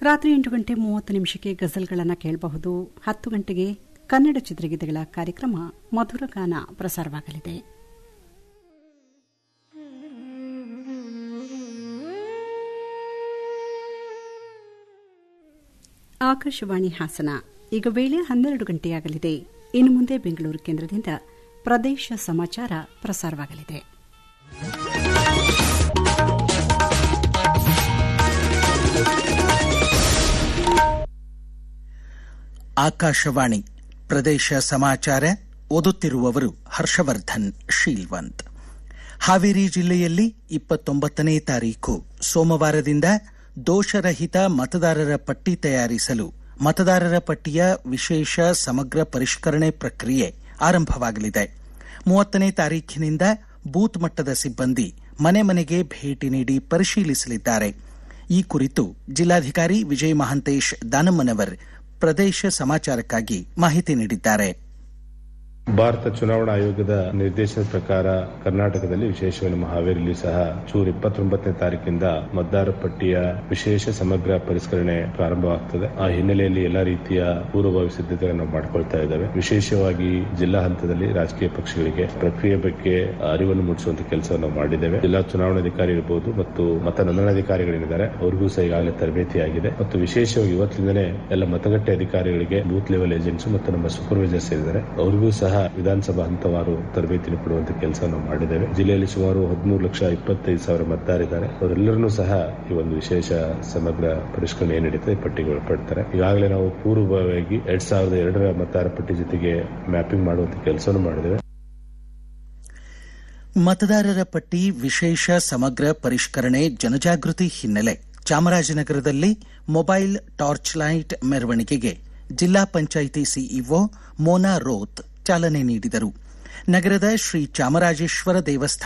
ರಾತ್ರಿ ಎಂಟು ಗಂಟೆ ಮೂವತ್ತು ನಿಮಿಷಕ್ಕೆ ಗಜಲ್ಗಳನ್ನು ಕೇಳಬಹುದು ಹತ್ತು ಗಂಟೆಗೆ ಕನ್ನಡ ಚಿತ್ರಗೀತೆಗಳ ಕಾರ್ಯಕ್ರಮ ಮಧುರಗಾನ ಪ್ರಸಾರವಾಗಲಿದೆ ಆಕಾಶವಾಣಿ ಹಾಸನ ಈಗ ವೇಳೆ ಹನ್ನೆರಡು ಗಂಟೆಯಾಗಲಿದೆ ಇನ್ನು ಮುಂದೆ ಬೆಂಗಳೂರು ಕೇಂದ್ರದಿಂದ ಪ್ರದೇಶ ಸಮಾಚಾರ ಪ್ರಸಾರವಾಗಲಿದೆ ಆಕಾಶವಾಣಿ ಪ್ರದೇಶ ಸಮಾಚಾರ ಓದುತ್ತಿರುವವರು ಹರ್ಷವರ್ಧನ್ ಶೀಲ್ವಂತ್ ಹಾವೇರಿ ಜಿಲ್ಲೆಯಲ್ಲಿ ಇಪ್ಪತ್ತೊಂಬತ್ತನೇ ತಾರೀಖು ಸೋಮವಾರದಿಂದ ದೋಷರಹಿತ ಮತದಾರರ ಪಟ್ಟಿ ತಯಾರಿಸಲು ಮತದಾರರ ಪಟ್ಟಿಯ ವಿಶೇಷ ಸಮಗ್ರ ಪರಿಷ್ಕರಣೆ ಪ್ರಕ್ರಿಯೆ ಆರಂಭವಾಗಲಿದೆ ಮೂವತ್ತನೇ ತಾರೀಖಿನಿಂದ ಬೂತ್ ಮಟ್ಟದ ಸಿಬ್ಬಂದಿ ಮನೆ ಮನೆಗೆ ಭೇಟಿ ನೀಡಿ ಪರಿಶೀಲಿಸಲಿದ್ದಾರೆ ಈ ಕುರಿತು ಜಿಲ್ಲಾಧಿಕಾರಿ ವಿಜಯ ಮಹಾಂತೇಶ್ ದಾನಮ್ಮನವರ್ ಪ್ರದೇಶ ಸಮಾಚಾರಕ್ಕಾಗಿ ಮಾಹಿತಿ ನೀಡಿದ್ದಾರೆ ಭಾರತ ಚುನಾವಣಾ ಆಯೋಗದ ನಿರ್ದೇಶನದ ಪ್ರಕಾರ ಕರ್ನಾಟಕದಲ್ಲಿ ವಿಶೇಷವಾಗಿ ನಮ್ಮ ಹಾವೇರಿಯಲ್ಲಿ ಸಹ ಜೂನ್ ಇಪ್ಪತ್ತೊಂಬತ್ತನೇ ತಾರೀಕಿಂದ ಮತದಾರ ಪಟ್ಟಿಯ ವಿಶೇಷ ಸಮಗ್ರ ಪರಿಷ್ಕರಣೆ ಪ್ರಾರಂಭವಾಗ್ತದೆ ಆ ಹಿನ್ನೆಲೆಯಲ್ಲಿ ಎಲ್ಲಾ ರೀತಿಯ ಪೂರ್ವಭಾವಿ ಸಿದ್ಧತೆಗಳನ್ನು ಮಾಡ್ಕೊಳ್ತಾ ಇದ್ದಾವೆ ವಿಶೇಷವಾಗಿ ಜಿಲ್ಲಾ ಹಂತದಲ್ಲಿ ರಾಜಕೀಯ ಪಕ್ಷಗಳಿಗೆ ಪ್ರಕ್ರಿಯೆ ಬಗ್ಗೆ ಅರಿವನ್ನು ಮೂಡಿಸುವಂತ ಕೆಲಸವನ್ನು ಮಾಡಿದ್ದೇವೆ ಜಿಲ್ಲಾ ಚುನಾವಣಾಧಿಕಾರಿ ಇರಬಹುದು ಮತ್ತು ಮತ ನೋಂದಣಾಧಿಕಾರಿಗಳೇನಿದ್ದಾರೆ ಅವ್ರಿಗೂ ಸಹ ಈಗಾಗಲೇ ತರಬೇತಿ ಆಗಿದೆ ಮತ್ತು ವಿಶೇಷವಾಗಿ ಇವತ್ತಿಂದಲೇ ಎಲ್ಲ ಮತಗಟ್ಟೆ ಅಧಿಕಾರಿಗಳಿಗೆ ಬೂತ್ ಲೆವೆಲ್ ಏಜೆಂಟ್ಸ್ ಮತ್ತು ನಮ್ಮ ಸೂಪರ್ವೈಸರ್ಸ್ ಇದ್ದಾರೆ ಅವರಿಗೂ ಸಹ ವಿಧಾನಸಭಾ ಹಂತವಾರು ತರಬೇತಿ ಕೊಡುವಂತ ಕೆಲಸವನ್ನು ಮಾಡಿದ್ದೇವೆ ಜಿಲ್ಲೆಯಲ್ಲಿ ಸುಮಾರು ಹದಿಮೂರು ಲಕ್ಷ ಇಪ್ಪತ್ತೈದು ಸಾವಿರ ಮತದಾರಿದ್ದಾರೆ ಅವರೆಲ್ಲರನ್ನೂ ಸಹ ಈ ಒಂದು ವಿಶೇಷ ಸಮಗ್ರ ಪರಿಷ್ಕರಣೆ ಏನಿಡುತ್ತೆ ಪಟ್ಟಿಗೆ ಒಳಪಡ್ತಾರೆ ಈಗಾಗಲೇ ನಾವು ಪೂರ್ವಭಾವಿಯಾಗಿ ಎರಡ್ ಸಾವಿರದ ಎರಡರ ಮತದಾರ ಪಟ್ಟಿ ಜೊತೆಗೆ ಮ್ಯಾಪಿಂಗ್ ಮಾಡುವಂತ ಕೆಲಸವನ್ನು ಮಾಡಿದ್ದೇವೆ ಮತದಾರರ ಪಟ್ಟಿ ವಿಶೇಷ ಸಮಗ್ರ ಪರಿಷ್ಕರಣೆ ಜನಜಾಗೃತಿ ಹಿನ್ನೆಲೆ ಚಾಮರಾಜನಗರದಲ್ಲಿ ಮೊಬೈಲ್ ಟಾರ್ಚ್ ಲೈಟ್ ಮೆರವಣಿಗೆಗೆ ಜಿಲ್ಲಾ ಪಂಚಾಯಿತಿ ಸಿಇಒ ಮೋನಾ ರೋತ್ ಚಾಲನೆ ನೀಡಿದರು ನಗರದ ಶ್ರೀ ಚಾಮರಾಜೇಶ್ವರ ದೇವಸ್ಥಾನ